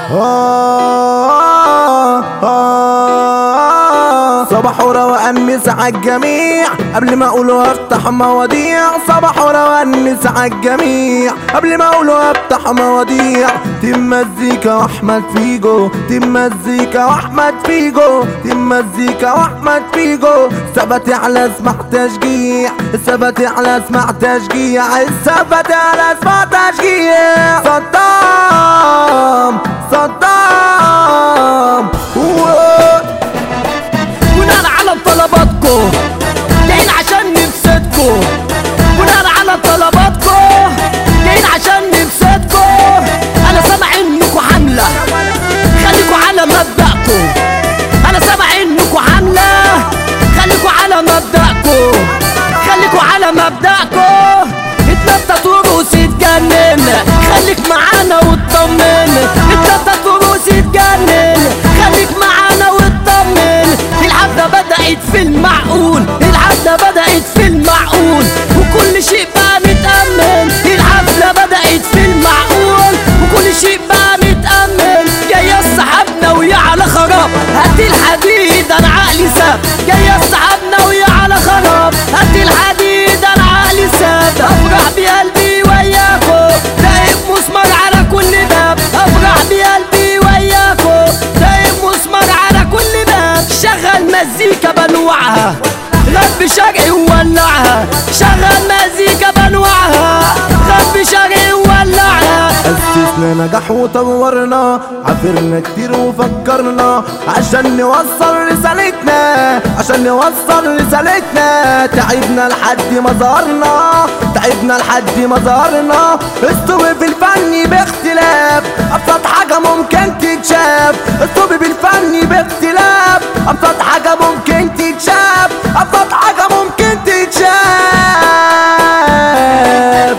آه آه صباح وروقان مسا الجميع قبل ما اقول وافتح مواضيع صباح وروقان مسا الجميع قبل ما اقول وافتح مواضيع تيم مزيكا واحمد فيجو تيم مزيكا واحمد فيجو تيم مزيكا واحمد فيجو ثبت على اسمع تشجيع ثبت على اسمع تشجيع ثبت على اسمع تشجيع صدام صدام و- بناء على طلباتكم جايين عشان نفسدكم بناء على طلباتكم جايين عشان نفسدكم انا سامع انكم حمله خليكوا على مبدأكم انا سامع انكم حمله خليكوا على مبدأكم خليكوا على مبدأكم اتنطط وروس اتجنن خليك معانا واطمن اتنطط وروس اتجنن خليك معانا واطمن الحفلة بدأت في المعقول الحفلة بدأت في المعقول وكل شيء بقى متأمن الحفلة بدأت في المعقول وكل شيء بقى متأمن جاية صاحبنا ويا على خراب هات الحديد انا عقلي ساب جاية صاحبنا ويا على خراب هات الحديد انا عقلي ساب افرح بقلبي وياكو دايب مسمار على كل باب افرح بقلبي وياكو دايب مسمار على كل باب شغل مزيكا بنوعها غرب شرقي وولعها شغل مزيكا بنوعها غرب شرقي وولعها أسسنا نجاح وطورنا عافرنا كتير وفكرنا عشان نوصل رسالتنا عشان نوصل رسالتنا تعبنا لحد ما ظهرنا تعبنا لحد ما ظهرنا اسلوب في الفن باختلاف ابسط حاجة ممكن تتشاف اسلوب بالفن باختلاف ابسط حاجة ممكن تتشاف ابسط حاجة ممكن تتشاف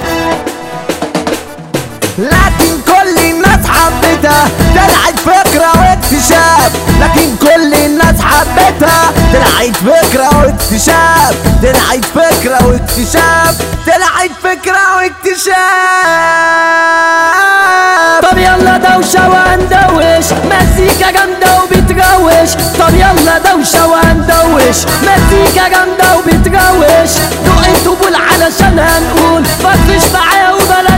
لكن كل الناس حبتها طلعت فكرة واكتشاف لكن كل الناس حبتها طلعت فكرة واكتشاف طلعت فكرة واكتشاف طلعت فكرة واكتشاف طب يلا دوشة وهندوش مزيكا جامدة وبتروش طب يلا دوشة وهندوش مزيكا جامدة وبتروش دق الطبول علشان هنقول فرفش معايا وبلا